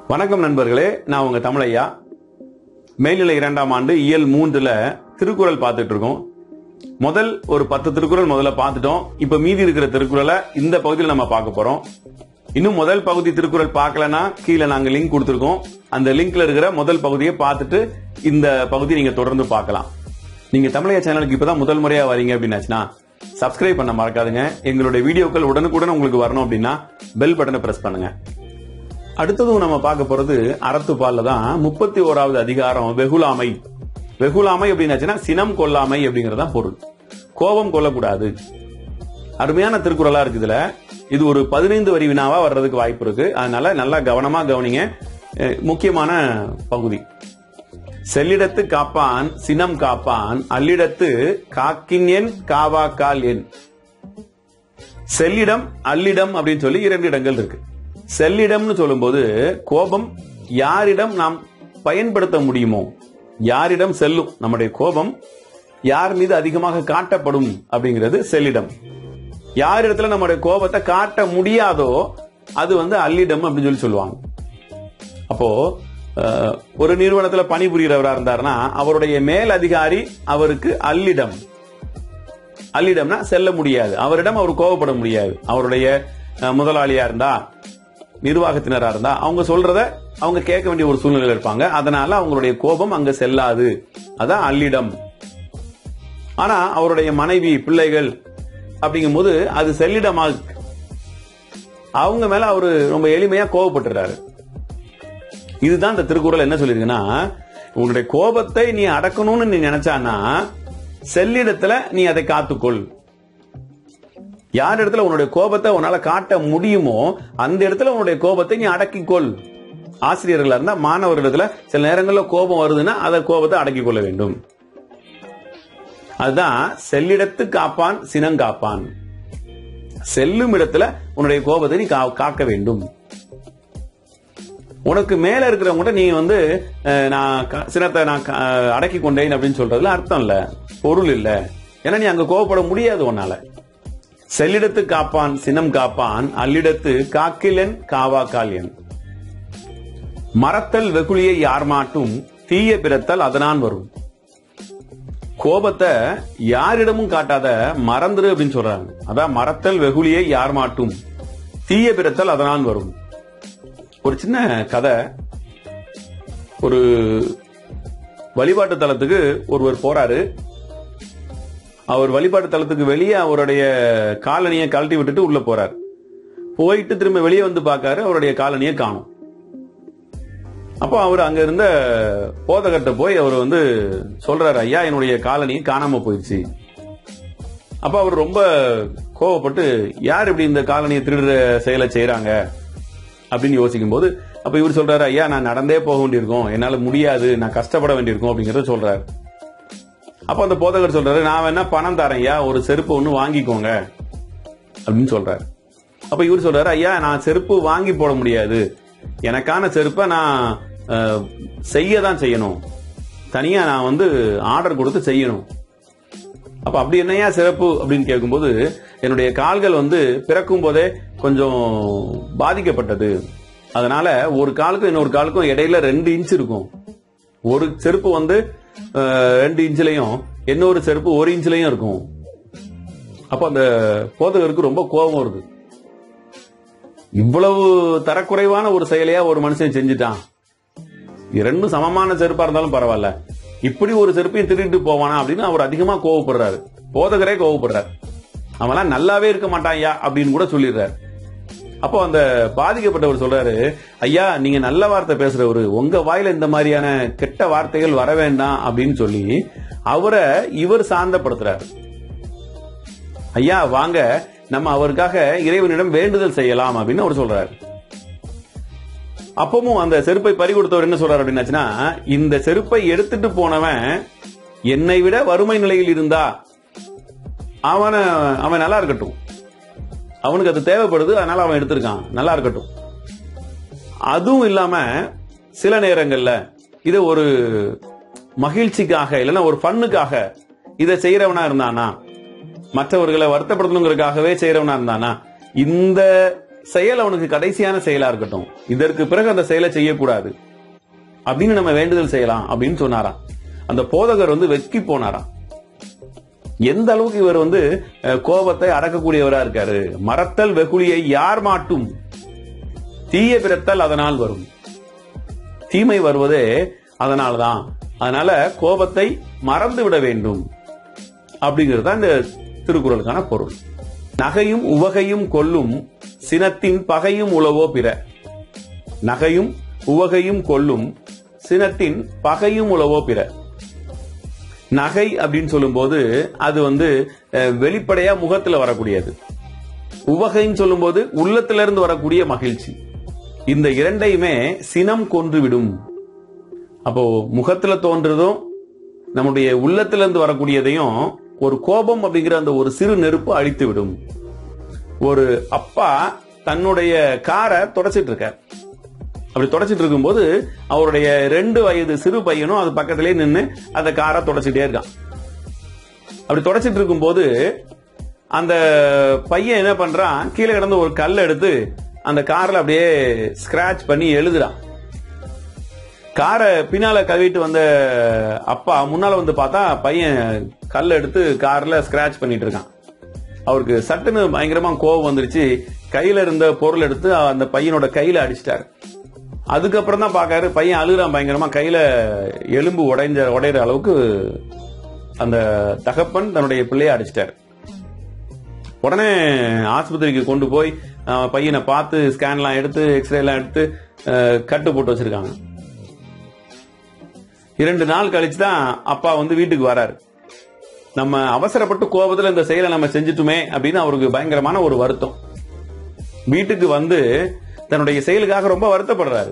வணக்கம் நண்பர்களே நான் உங்க தமிழையா மேல்நிலை இரண்டாம் ஆண்டு இயல் மூன்றுல திருக்குறள் பார்த்துட்டு இருக்கோம் முதல் ஒரு பத்து திருக்குறள் முதல்ல பார்த்துட்டோம் இப்ப மீதி இருக்கிற திருக்குறளை இந்த பகுதியில் நம்ம பார்க்க போறோம் இன்னும் முதல் பகுதி திருக்குறள் பார்க்கலனா கீழே நாங்க லிங்க் கொடுத்துருக்கோம் அந்த லிங்க்ல இருக்கிற முதல் பகுதியை பார்த்துட்டு இந்த பகுதி நீங்க தொடர்ந்து பார்க்கலாம் நீங்க தமிழையா சேனலுக்கு இப்பதான் முதல் முறையா வரீங்க அப்படின்னாச்சுன்னா சப்ஸ்கிரைப் பண்ண மறக்காதுங்க எங்களுடைய வீடியோக்கள் உடனுக்குடன் உங்களுக்கு வரணும் அப்படின்னா பெல் பட்டனை பிரஸ் பண்ணுங்க அடுத்ததும் நம்ம பார்க்க போறது அறத்துப்பால்ல தான் முப்பத்தி ஓராவது அதிகாரம் வெகுளாமை வெகுளாமை அப்படின்னாச்சுன்னா சினம் கொல்லாமை அப்படிங்கறதா பொருள் கோபம் கொள்ளக்கூடாது அருமையான திருக்குறளா இருக்கு இதுல இது ஒரு பதினைந்து வரி வினாவா வர்றதுக்கு வாய்ப்பு இருக்கு அதனால நல்லா கவனமா கவனிங்க அஹ் முக்கியமான பகுதி செல்லிடத்து காப்பான் சினம் காப்பான் அல்லிடத்து காக்கின் என் காவாக்கால் என் செல்லிடம் அல்லிடம் அப்படின்னு சொல்லி இரண்டு இடங்கள் இருக்கு செல்லிடம்னு சொல்லும்போது கோபம் யாரிடம் நாம் பயன்படுத்த முடியுமோ யாரிடம் செல்லும் நம்முடைய கோபம் யார் மீது அதிகமாக காட்டப்படும் அப்படிங்கிறது செல்லிடம் யார் இடத்துல நம்முடைய கோபத்தை காட்ட முடியாதோ அது வந்து அல்லிடம் அப்படின்னு சொல்லி சொல்லுவாங்க அப்போ அஹ், ஒரு நிறுவனத்துல பணிபுரியறவரா இருந்தாருன்னா அவருடைய மேல் அதிகாரி அவருக்கு அல்லிடம் அல்லிடம்னா செல்ல முடியாது அவரிடம் அவர் கோபப்பட முடியாது அவருடைய அஹ், முதலாளியா இருந்தா நிர்வாகத்தினரா இருந்தா அவங்க சொல்றத அவங்க கேட்க வேண்டிய ஒரு சூழ்நிலையில இருப்பாங்க அதனால அவங்களுடைய கோபம் அங்க செல்லாது அதான் அல்லிடம் ஆனா அவருடைய மனைவி பிள்ளைகள் அப்படிங்கும்போது அது செல்லிடமா இருக்கு. அவங்க மேல அவரு ரொம்ப எளிமையா கோபப்பட்டுறாரு இதுதான் இந்த திருக்குறள் என்ன சொல்லிருக்குன்னா உன்னுடைய கோபத்தை நீ அடக்கணும்னு நீ நினைச்சானா செல்லிடத்துல நீ அதை காத்துக்கொள் யார் இடத்துல உன்னுடைய கோபத்தை உன்னால காட்ட முடியுமோ அந்த இடத்துல உன்னுடைய கோபத்தை நீ அடக்கிக்கொள் ஆசிரியர்களா இருந்தா மாணவர்களிடத்துல சில நேரங்கள்ல கோபம் வருதுன்னா அதை கோபத்தை அடக்கிக் கொள்ள வேண்டும் அதுதான் செல்லிடத்து காப்பான் சினங்காப்பான் செல்லும் இடத்துல உன்னுடைய கோபத்தை நீ கா- காக்க வேண்டும் உனக்கு மேல இருக்கிறவங்க நீ வந்து அஹ், நான் க- சினத்தை நான் க- அடக்கி கொண்டேன் அப்படின்னு சொல்றதுல அர்த்தம் இல்ல பொருள் இல்ல ஏன்னா நீ அங்க கோபப்பட முடியாது உன்னால செல்லிடத்து காப்பான் சினம் காப்பான் அல்லிடத்து காக்கிலன் காவா காலியன் மறத்தல் வெகுளியை யார் மாட்டும் தீய பிறத்தல் அதனான் வரும் கோபத்தை யாரிடமும் காட்டாத மறந்துரு அப்படின்னு சொல்றாங்க அதான் மறத்தல் வெகுளியை யார் மாட்டும் தீய பிறத்தல் அதனால் வரும் ஒரு சின்ன கதை ஒரு வழிபாட்டு தலத்துக்கு ஒருவர் போறாரு அவர் வழிபாட்டு தலத்துக்கு வெளியே அவருடைய காலனியை கழட்டி விட்டுட்டு உள்ள போறார் போயிட்டு திரும்ப வெளியே வந்து பார்க்காரு அவருடைய காலனியை காணும் அப்போ அவர் அங்க இருந்த போதகர்கிட்ட போய் அவர் வந்து சொல்றாரு ஐயா என்னுடைய காலனி காணாம போயிடுச்சு அப்ப அவர் ரொம்ப கோவப்பட்டு யார் இப்படி இந்த காலனியை திருடுற செயலை செய்யறாங்க அப்படின்னு யோசிக்கும் போது அப்ப இவர் சொல்றாரு ஐயா நான் நடந்தே போக வேண்டியிருக்கும் என்னால முடியாது நான் கஷ்டப்பட வேண்டியிருக்கும் அப்படிங்கறத சொல்றாரு அப்ப அந்த போதகர் சொல்றாரு நான் வேணா பணம் தரேன் ஐயா ஒரு செருப்பு ஒண்ணு வாங்கிக்கோங்க அப்படின்னு சொல்றாரு அப்ப இவர் சொல்றாரு ஐயா நான் செருப்பு வாங்கி போட முடியாது எனக்கான செருப்பை நான் அஹ், செய்ய தான் செய்யணும் தனியா நான் வந்து ஆர்டர் கொடுத்து செய்யணும் அப்ப அப்படி என்னையா சிறப்பு அப்படின்னு கேட்கும்போது என்னுடைய கால்கள் வந்து பிறக்கும் போதே கொஞ்சம் பாதிக்கப்பட்டது அதனால ஒரு காலுக்கும் இன்னொரு காலுக்கும் இடையில ரெண்டு இன்ச் இருக்கும் ஒரு செருப்பு வந்து அஹ், ரெண்டு இன்ச்லயும் இன்னொரு செருப்பு ஒரு இன்ச்லயும் இருக்கும் அப்ப அந்த போதகருக்கு ரொம்ப கோபம் வருது இவ்வளவு தரக்குறைவான ஒரு செயலையா ஒரு மனுஷன் செஞ்சுட்டான் இரண்டும் சமமான செருப்பா இருந்தாலும் பரவாயில்ல இப்படி ஒரு செருப்பையும் திருடிட்டு போவானா அப்படின்னு அவர் அதிகமா கோவப்படுறாரு போதகரே கோவப்படுறாரு அவன்லாம் நல்லாவே இருக்க மாட்டான்யா அப்படின்னு கூட சொல்லிடுறாரு அப்போ அந்த பாதிக்கப்பட்டவர் சொல்றாரு ஐயா நீங்க நல்ல வார்த்தை பேசுறவரு உங்க வாயில இந்த மாதிரியான கெட்ட வார்த்தைகள் வர வேண்டாம் அப்படின்னு சொல்லி அவரை இவர் சாந்தப்படுத்துறாரு ஐயா வாங்க நம்ம அவருக்காக இறைவனிடம் வேண்டுதல் செய்யலாம் அப்படின்னு அவர் சொல்றாரு அப்பவும் அந்த செருப்பை பறி கொடுத்தவர் என்ன சொல்றாரு அப்படின்னாச்சுன்னா இந்த செருப்பை எடுத்துட்டு போனவன் என்னை விட வறுமை நிலையில் இருந்தா அவன அவன் நல்லா இருக்கட்டும் அவனுக்கு அது தேவைப்படுது அதனால அவன் எடுத்திருக்கான் நல்லா இருக்கட்டும் அதுவும் இல்லாம சில நேரங்கள்ல இதை ஒரு மகிழ்ச்சிக்காக இல்லைன்னா ஒரு ஃபன்னுக்காக இதை செய்யறவனா இருந்தானா மற்றவர்களை வருத்தப்படுத்தணுங்கிறதுக்காகவே செய்யறவனா இருந்தானா இந்த செயல் அவனுக்கு கடைசியான செயலா இருக்கட்டும் இதற்கு பிறகு அந்த செயலை செய்யக்கூடாது அப்படின்னு நம்ம வேண்டுதல் செய்யலாம் அப்படின்னு சொன்னாராம் அந்த போதகர் வந்து வெக்கி போனாராம் எந்த அளவுக்கு இவர் வந்து அஹ், கோபத்தை அடக்கக்கூடியவரா இருக்காரு மறத்தல் வெகுளியை யார் மாட்டும் தீய பிறத்தல் அதனால் வரும் தீமை வருவதே அதனால்தான் அதனால கோபத்தை மறந்து விட வேண்டும் அப்படிங்கிறது தான் இந்த திருக்குறளுக்கான பொருள் நகையும் உவகையும் கொல்லும் சினத்தின் பகையும் உளவோ பிற நகையும் உவகையும் கொல்லும் சினத்தின் பகையும் உளவோ பிற நகை அப்படின்னு சொல்லும்போது அது வந்து அஹ், வெளிப்படையா முகத்துல வரக்கூடியது உவகைன்னு சொல்லும்போது உள்ளத்துல இருந்து வரக்கூடிய மகிழ்ச்சி இந்த இரண்டையுமே சினம் கொன்றுவிடும் அப்போ முகத்துல தோன்றதும் நம்முடைய உள்ளத்துல இருந்து வரக்கூடியதையும் ஒரு கோபம் அப்படிங்கிற அந்த ஒரு சிறு நெருப்பு அழித்து விடும் ஒரு அப்பா தன்னுடைய காரை தொடச்சிட்டு இருக்கார் அப்படி தொடச்சிட்டு இருக்கும்போது அவருடைய ரெண்டு வயது சிறு பையனும் அது பக்கத்திலே நின்னு அந்த காரை தொடச்சிட்டே இருக்கான் அப்படி தொடச்சிட்டு இருக்கும்போது அந்த பையன் என்ன பண்றான் கீழே கிடந்த ஒரு கல் எடுத்து அந்த கார்ல அப்படியே ஸ்கிராச் பண்ணி எழுதுறான் காரை பின்னால கவிட்டு வந்த அப்பா முன்னால வந்து பார்த்தா பையன் கல் எடுத்து கார்ல ஸ்கிராச் பண்ணிட்டு இருக்கான் அவருக்கு சட்டுன்னு பயங்கரமா கோவம் வந்துருச்சு கையில இருந்த பொருள் எடுத்து அந்த பையனோட கையில அடிச்சிட்டாரு அதுக்கப்புறம் தான் பாக்காரு பையன் அழுகுறான் பயங்கரமா கையில எலும்பு உடைஞ்ச உடையிற அளவுக்கு அந்த தகப்பன் தன்னுடைய பிள்ளைய அடிச்சிட்டாரு உடனே ஆஸ்பத்திரிக்கு கொண்டு போய் அஹ், பையனை பார்த்து ஸ்கேன்லாம் எடுத்து எக்ஸ்ரே எல்லாம் எடுத்து அஹ், கட்டு போட்டு வச்சிருக்காங்க இரண்டு நாள் கழிச்சு தான் அப்பா வந்து வீட்டுக்கு வராரு நம்ம அவசரப்பட்டு கோபத்துல இந்த செயலை நம்ம செஞ்சுட்டுமே அப்படின்னு அவருக்கு பயங்கரமான ஒரு வருத்தம் வீட்டுக்கு வந்து தன்னுடைய செயலுக்காக ரொம்ப வருத்தப்படுறாரு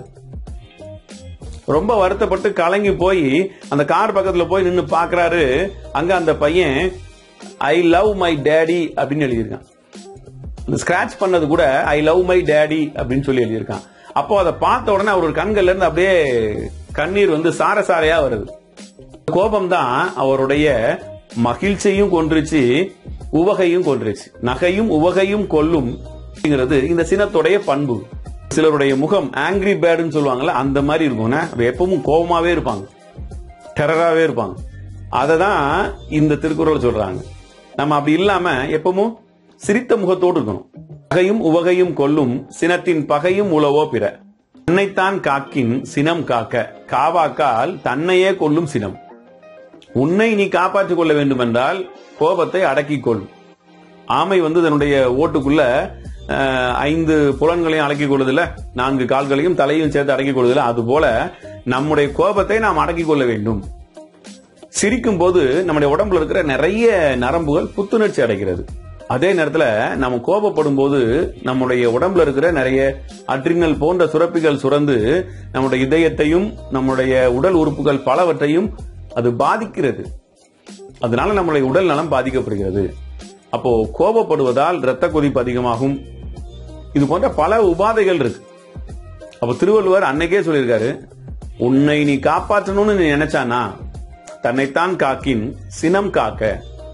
ரொம்ப வருத்தப்பட்டு கலங்கி போய் அந்த கார் பக்கத்துல போய் நின்னு பாக்குறாரு அங்க அந்த பையன் ஐ லவ் மை டேடி அப்படின்னு எழுதியிருக்கான் அந்த ஸ்கிராச் பண்ணது கூட ஐ லவ் மை டேடி அப்படின்னு சொல்லி எழுதியிருக்கான் அப்போ அதை பார்த்த உடனே அவர் கண்கள்ல இருந்து அப்படியே கண்ணீர் வந்து சார சாரையா வருது கோபம் தான் அவருடைய மகிழ்ச்சியும் கொன்றுச்சு உவகையும் கொன்றுச்சு நகையும் உவகையும் கொல்லும் அப்படிங்கிறது இந்த சினத்துடைய பண்பு சிலருடைய முகம் ஆங்கிரி பேர்டுன்னு சொல்லுவாங்கல்ல அந்த மாதிரி இருக்கும்னா எப்பவும் கோபமாவே இருப்பாங்க டெரராவே இருப்பாங்க அதை தான் இந்த திருக்குறள் சொல்றாங்க நம்ம அப்படி இல்லாம எப்பவும் சிரித்த முகத்தோடு இருக்கணும் பகையும் உவகையும் கொல்லும் சினத்தின் பகையும் உளவோ பிற தன்னைத்தான் காக்கின் சினம் காக்க காவாக்கால் தன்னையே கொல்லும் சினம் உன்னை நீ காப்பாற்றிக் கொள்ள வேண்டும் என்றால் கோபத்தை அடக்கிக் கொள் ஆமை வந்து தன்னுடைய ஓட்டுக்குள்ள அஹ், ஐந்து புலன்களையும் அடக்கிக் கொள்வதில்ல நான்கு கால்களையும் தலையும் சேர்த்து அடக்கிக் கொள்வதில்ல அது போல நம்முடைய கோபத்தை நாம் அடக்கிக் கொள்ள வேண்டும் சிரிக்கும் போது நம்முடைய உடம்புல இருக்கிற நிறைய நரம்புகள் புத்துணர்ச்சி அடைகிறது அதே நேரத்துல நம்ம கோபப்படும் போது நம்முடைய உடம்புல இருக்கிற நிறைய அட்ரினல் போன்ற சுரப்பிகள் சுரந்து நம்முடைய இதயத்தையும் நம்முடைய உடல் உறுப்புகள் பலவற்றையும் அது பாதிக்கிறது அதனால நம்முடைய உடல் நலம் பாதிக்கப்படுகிறது அப்போ கோபப்படுவதால் இரத்த கொதிப்பு அதிகமாகும் இது போன்ற பல உபாதைகள் இருக்கு அப்ப திருவள்ளுவர் அன்னைக்கே சொல்லியிருக்காரு உன்னை நீ காப்பாற்றணும்னு நீ நினைச்சானா தன்னைத்தான் காக்கின் சினம் காக்க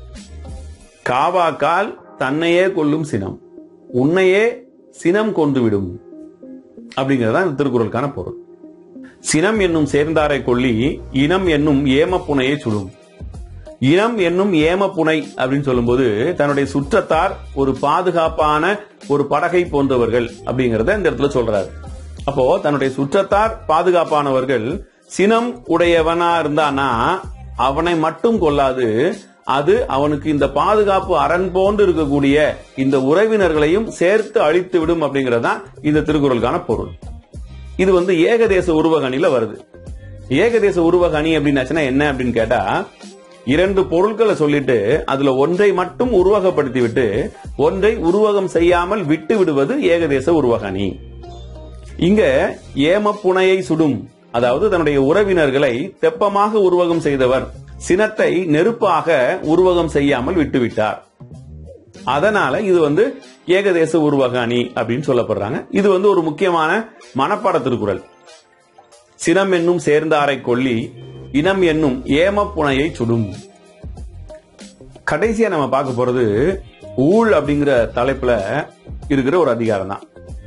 காவாக்கால் தன்னையே கொல்லும் சினம் உன்னையே சினம் கொண்டு விடும் அப்படிங்கறதுதான் இந்த திருக்குறளுக்கான பொருள் சினம் என்னும் சேர்ந்தாரை கொல்லி இனம் என்னும் ஏமப்புனையை சுடும் இனம் என்னும் ஏமப்புனை அப்படின்னு சொல்லும்போது தன்னுடைய சுற்றத்தார் ஒரு பாதுகாப்பான ஒரு படகை போன்றவர்கள் அப்படிங்கறத இந்த இடத்துல சொல்றாரு அப்போ தன்னுடைய சுற்றத்தார் பாதுகாப்பானவர்கள் சினம் உடையவனா இருந்தானா அவனை மட்டும் கொல்லாது அது அவனுக்கு இந்த பாதுகாப்பு அரண் போன்று இருக்கக்கூடிய இந்த உறவினர்களையும் சேர்த்து அழித்து விடும் அப்படிங்கறதுதான் இந்த திருக்குறளுக்கான பொருள் இது வந்து ஏகதேச உருவகணில வருது ஏகதேச உருவகணி அப்படின்னாச்சுன்னா என்ன அப்படின்னு கேட்டா இரண்டு பொருட்களை சொல்லிட்டு அதுல ஒன்றை மட்டும் உருவகப்படுத்தி விட்டு ஒன்றை உருவகம் செய்யாமல் விட்டு விடுவது ஏகதேச உருவகணி இங்க ஏமப்புனையை சுடும் அதாவது தன்னுடைய உறவினர்களை தெப்பமாக உருவகம் செய்தவர் சினத்தை நெருப்பாக உருவகம் செய்யாமல் விட்டுவிட்டார் அதனால இது வந்து ஏகதேச உருவக அணி அப்படின்னு சொல்லப்படுறாங்க இது வந்து ஒரு முக்கியமான மனப்பாட திருக்குறள் சினம் என்னும் சேர்ந்தாரை கொல்லி இனம் என்னும் ஏமப்புனையை சுடும் கடைசியா நம்ம பார்க்க போறது ஊழ் அப்படிங்கிற தலைப்புல இருக்கிற ஒரு அதிகாரம் தான்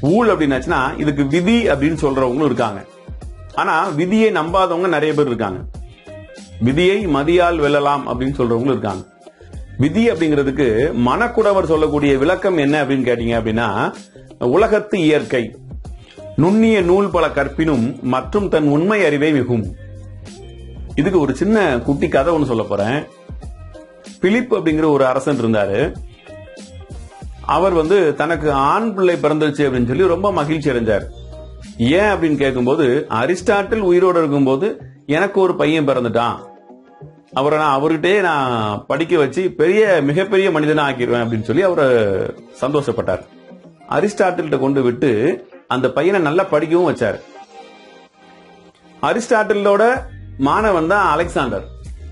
ஊழ் அப்படின்னாச்சுன்னா இதுக்கு விதி அப்படின்னு சொல்றவங்களும் இருக்காங்க ஆனா விதியை நம்பாதவங்க நிறைய பேர் இருக்காங்க விதியை மதியால் வெல்லலாம் அப்படின்னு சொல்றவங்களும் இருக்காங்க விதி அப்படிங்கிறதுக்கு மனக்குடவர் சொல்லக்கூடிய விளக்கம் என்ன அப்படின்னு கேட்டீங்க அப்படின்னா உலகத்து இயற்கை நுண்ணிய நூல் பல கற்பினும் மற்றும் தன் உண்மை அறிவை மிகும் இதுக்கு ஒரு சின்ன குட்டி கதை ஒன்று சொல்ல போறேன் பிலிப் அப்படிங்கிற ஒரு அரசன் இருந்தாரு அவர் வந்து தனக்கு ஆண் பிள்ளை பிறந்துருச்சு அப்படின்னு சொல்லி ரொம்ப மகிழ்ச்சி அடைஞ்சார் ஏன் அப்படின்னு கேட்கும்போது அரிஸ்டாட்டில் உயிரோடு இருக்கும்போது எனக்கு ஒரு பையன் பிறந்துட்டான் அவரை நான் அவர்கிட்டயே நான் படிக்க வச்சு பெரிய மிகப்பெரிய மனிதனா ஆக்கிடுவேன் அப்படின்னு சொல்லி அவர் சந்தோஷப்பட்டார் அரிஸ்டாட்டில்கிட்ட கொண்டு விட்டு அந்த பையனை நல்லா படிக்கவும் வச்சார் அரிஸ்டாட்டிலோட மாணவன் தான் அலெக்சாண்டர்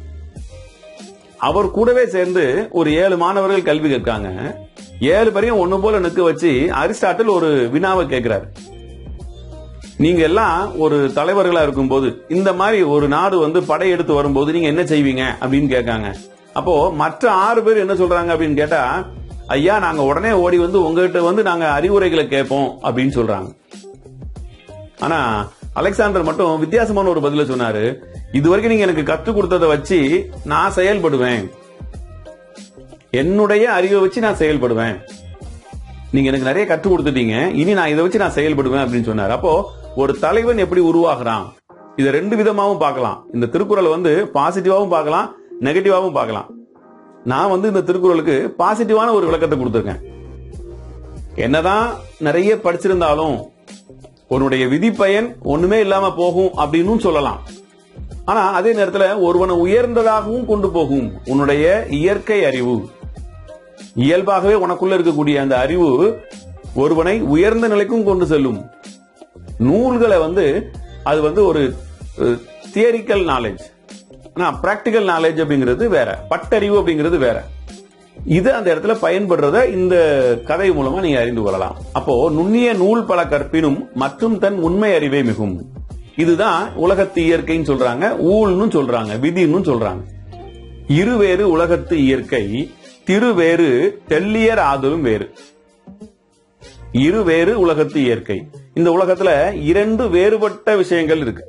அவர் கூடவே சேர்ந்து ஒரு ஏழு மாணவர்கள் கல்வி கற்காங்க ஏழு பேரையும் ஒண்ணு போல நிக்க வச்சு அரிஸ்டாட்டில் ஒரு வினாவை கேட்கிறார் நீங்க எல்லாம் ஒரு தலைவர்களா இருக்கும்போது இந்த மாதிரி ஒரு நாடு வந்து படையெடுத்து வரும்போது நீங்க என்ன செய்வீங்க அப்படின்னு கேட்காங்க அப்போ மற்ற ஆறு பேர் என்ன சொல்றாங்க அப்படின்னு கேட்டா ஐயா நாங்க உடனே ஓடி வந்து உங்ககிட்ட வந்து நாங்க அறிவுரைகளை கேட்போம் அப்படின்னு சொல்றாங்க ஆனா அலெக்சாண்டர் மட்டும் வித்தியாசமான ஒரு பதில சொன்னாரு இதுவரைக்கும் நீங்க எனக்கு கற்றுக் கொடுத்ததை வச்சு நான் செயல்படுவேன் என்னுடைய அறிவை வச்சு நான் செயல்படுவேன் நீங்க எனக்கு நிறைய கற்றுக் கொடுத்துட்டீங்க இனி நான் இதை வச்சு நான் செயல்படுவேன் அப்படின்னு சொன்னார் அப்போ ஒரு தலைவன் எப்படி உருவாகிறான் இதை ரெண்டு விதமாவும் பார்க்கலாம் இந்த திருக்குறள் வந்து பாசிட்டிவாவும் பார்க்கலாம் நெகட்டிவாவும் பார்க்கலாம் நான் வந்து இந்த திருக்குறளுக்கு பாசிட்டிவான ஒரு விளக்கத்தை கொடுத்திருக்கேன் என்னதான் நிறைய படிச்சிருந்தாலும் உன்னுடைய விதி பயன் ஒண்ணுமே இல்லாம போகும் அப்படின்னு சொல்லலாம் ஆனா அதே நேரத்துல ஒருவனை உயர்ந்ததாகவும் கொண்டு போகும் உன்னுடைய இயற்கை அறிவு இயல்பாகவே உனக்குள்ள இருக்கக்கூடிய அந்த அறிவு ஒருவனை உயர்ந்த நிலைக்கும் கொண்டு செல்லும் நூல்களை வந்து அது வந்து ஒரு தியரிக்கல் நாலேஜ் ஆனா பிராக்டிக்கல் நாலேஜ் அப்படிங்கிறது வேற பட்டறிவு அப்படிங்கிறது வேற இது அந்த இடத்துல பயன்படுறத இந்த கதை மூலமா நீங்க அறிந்து கொள்ளலாம் அப்போ நுண்ணிய நூல் பல கற்பினும் மற்றும் தன் உண்மை அறிவே மிகும் இதுதான் உலகத்து இயற்கைன்னு சொல்றாங்க ஊழ்னு சொல்றாங்க விதின்னு சொல்றாங்க இருவேறு உலகத்து இயற்கை திருவேறு தெல்லியர் ஆதலும் வேறு இருவேறு உலகத்து இயற்கை இந்த உலகத்துல இரண்டு வேறுபட்ட விஷயங்கள் இருக்கு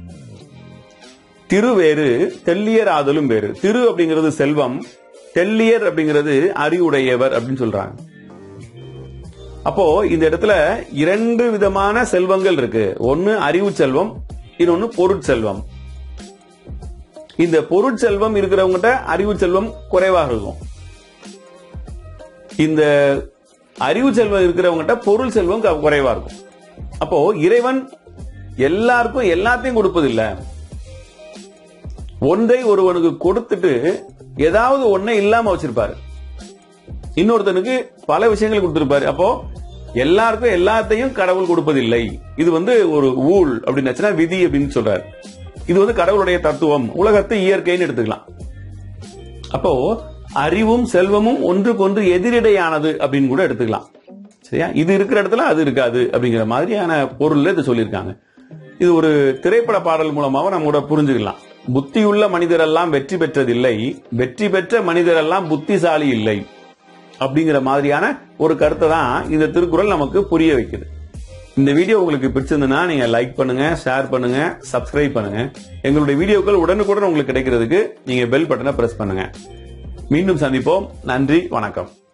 திருவேறு தெல்லியர் ஆதலும் வேறு திரு அப்படிங்கிறது செல்வம் தெல்லியர் அப்படிங்கிறது அறிவுடையவர் அப்படின்னு சொல்றாங்க அப்போ இந்த இடத்துல இரண்டு விதமான செல்வங்கள் இருக்கு ஒன்னு அறிவு செல்வம் இன்னொன்னு பொருட்செல்வம் இந்த பொருட்செல்வம் இருக்கிறவங்ககிட்ட அறிவு செல்வம் குறைவாக இருக்கும் இந்த அறிவு செல்வம் இருக்கிறவங்ககிட்ட பொருள் செல்வம் குறைவா இருக்கும் அப்போ இறைவன் எல்லாருக்கும் எல்லாத்தையும் கொடுப்பதில்லை ஒன்றை ஒருவனுக்கு கொடுத்துட்டு ஏதாவது ஒன்றை இல்லாம வச்சிருப்பாரு இன்னொருத்தனுக்கு பல விஷயங்கள் கொடுத்திருப்பாரு அப்போ எல்லாருக்கும் எல்லாத்தையும் கடவுள் கொடுப்பதில்லை இது வந்து ஒரு ஊழ் அப்படின்னு விதி அப்படின்னு சொல்றாரு இது வந்து கடவுளுடைய தத்துவம் உலகத்தை இயற்கைன்னு எடுத்துக்கலாம் அப்போ அறிவும் செல்வமும் ஒன்றுக்கொன்று எதிரிடையானது அப்படின்னு கூட எடுத்துக்கலாம் சரியா இது இருக்கிற இடத்துல அது இருக்காது அப்படிங்கிற மாதிரியான பொருள்ல இது சொல்லியிருக்காங்க இது ஒரு திரைப்பட பாடல் மூலமாக நம்ம கூட புரிஞ்சுக்கலாம் புத்தியுள்ள மனிதரெல்லாம் வெற்றி பெற்றதில்லை வெற்றி பெற்ற மனிதரெல்லாம் புத்திசாலி இல்லை அப்படிங்கிற மாதிரியான ஒரு கருத்தை தான் இந்த திருக்குறள் நமக்கு புரிய வைக்குது இந்த வீடியோ உங்களுக்கு பிடிச்சிருந்ததுன்னா நீங்க லைக் பண்ணுங்க ஷேர் பண்ணுங்க சப்ஸ்கிரைப் பண்ணுங்க எங்களுடைய வீடியோக்கள் உடனுக்குடன் உங்களுக்கு கிடைக்கிறதுக்கு நீங்க பெல் பட்டனை பிரஸ் பண்ணுங்க மீண்டும் சந்திப்போம் நன்றி வணக்கம்